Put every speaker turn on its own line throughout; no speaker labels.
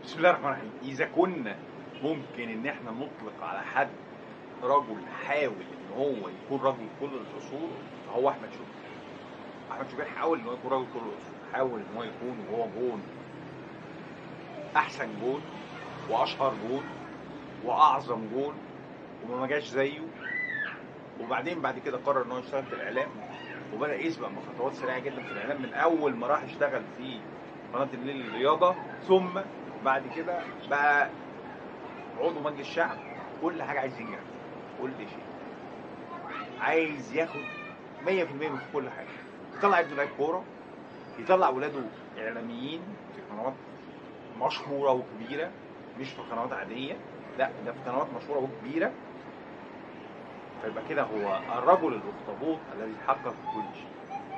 بسم الله الرحمن الرحيم اذا كنا ممكن ان احنا نطلق على حد رجل حاول ان هو يكون رجل كل الاصول فهو احمد شوبير احمد شوبير حاول ان هو يكون رجل كل الاصول حاول ان هو يكون وهو جون احسن جون واشهر جون واعظم جون وما جاش زيه وبعدين بعد كده قرر ان هو يشتغل في الاعلام وبدا يسبق بخطوات سريعه جدا في الاعلام من اول ما راح يشتغل في قناه الليل للرياضه ثم بعد كده بقى عضو مجلس الشعب كل حاجه عايز ينجح كل شيء عايز ياخد 100% من كل حاجه يطلع ابنه لعيب كوره يطلع ولاده اعلاميين في قنوات مشهوره وكبيره مش في قنوات عاديه لا ده في قنوات مشهوره وكبيره فيبقى كده هو الرجل الاخطبوط الذي حقق كل شيء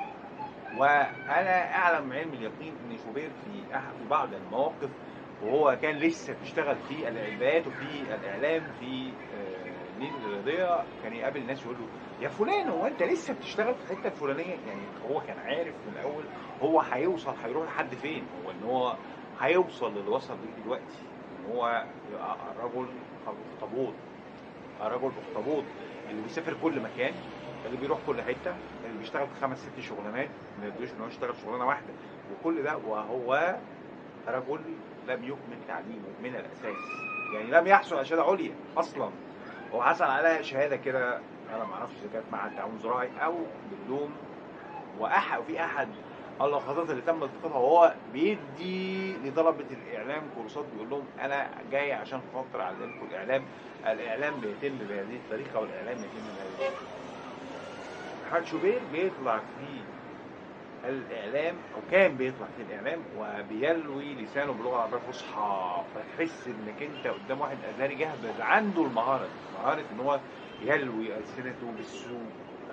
وانا اعلم علم اليقين ان شوبير في أحد في بعض المواقف وهو كان لسه بيشتغل في الاعلانات وفي الاعلام في آه، نيل الرياضيه كان يقابل الناس يقول له يا فلان هو انت لسه بتشتغل في الحته الفلانيه يعني هو كان عارف من الاول هو هيوصل هيروح لحد فين هو ان هو هيوصل للي وصل ليه دلوقتي ان هو يبقى رجل اخطبوط رجل اخطبوط اللي بيسافر كل مكان اللي بيروح كل حته اللي بيشتغل في خمس ست شغلانات ما يقدرش ان هو يشتغل شغلانه واحده وكل ده وهو رجل لم يكمل تعليمه من الاساس يعني لم يحصل على شهاده عليا اصلا هو حصل على شهاده كده انا ما اعرفش اذا كانت مع التعاون الزراعي او دبلوم واحد وفي احد اللحظات اللي تم التقاطها وهو بيدي لطلبه الاعلام كورسات بيقول لهم انا جاي عشان خاطر اعلمكم الاعلام الاعلام بيتم بهذه الطريقه والاعلام يتم بهذه الطريقه محمد شوبير بيطلع في الاعلام او كان بيطلع في الاعلام وبيلوي لسانه باللغه العربيه الفصحى فتحس انك انت قدام واحد ازهري جهبذ عنده المهاره مهاره ان هو يلوي السنته بالسوء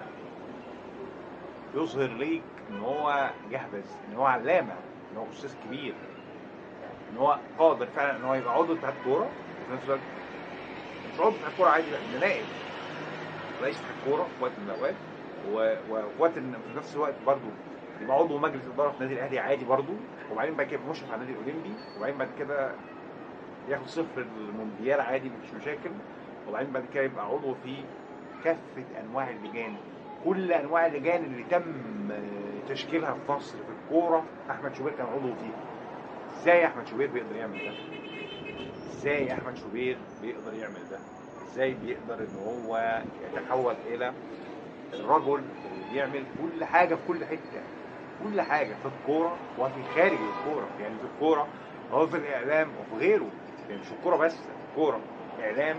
يظهر ليك ان هو جهبذ ان هو علامه ان هو استاذ كبير ان هو قادر فعلا ان هو يبقى عضو اتحاد كوره وفي نفس الوقت مش عضو اتحاد كوره عادي لا ده نائب رئيس اتحاد كوره في وقت من الاوقات و- وفي وقت إن في نفس الوقت برضه يبقى عضو مجلس اداره في النادي الاهلي عادي برضه وبعدين بعد كده مشرف على النادي الاولمبي وبعدين بعد كده ياخد صفر المونديال عادي مفيش مشاكل وبعدين بعد كده يبقى عضو في كافه انواع اللجان كل انواع اللجان اللي تم تشكيلها في مصر في الكوره احمد شوبير كان عضو فيها ازاي احمد شوبير بيقدر يعمل ده ازاي احمد شوبير بيقدر يعمل ده ازاي بيقدر ان هو يتحول الى الرجل اللي بيعمل كل حاجه في كل حته كل حاجه في الكوره وفي خارج الكوره يعني في الكوره وهو في الاعلام وفي غيره يعني مش في الكوره بس في الكوره اعلام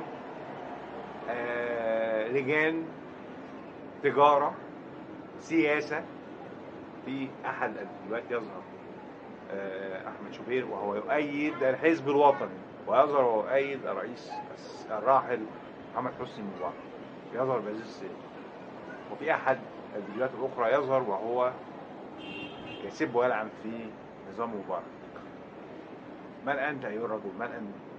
آه لجان تجاره سياسه في احد دلوقتي يظهر آه، احمد شوبير وهو يؤيد الحزب الوطني ويظهر وهو يؤيد الرئيس الراحل محمد حسني مبارك يظهر بهذه الصيغه وفي احد الفيديوهات الاخرى يظهر وهو يسب ويلعن في نظام مبارك من انت ايها الرجل من انت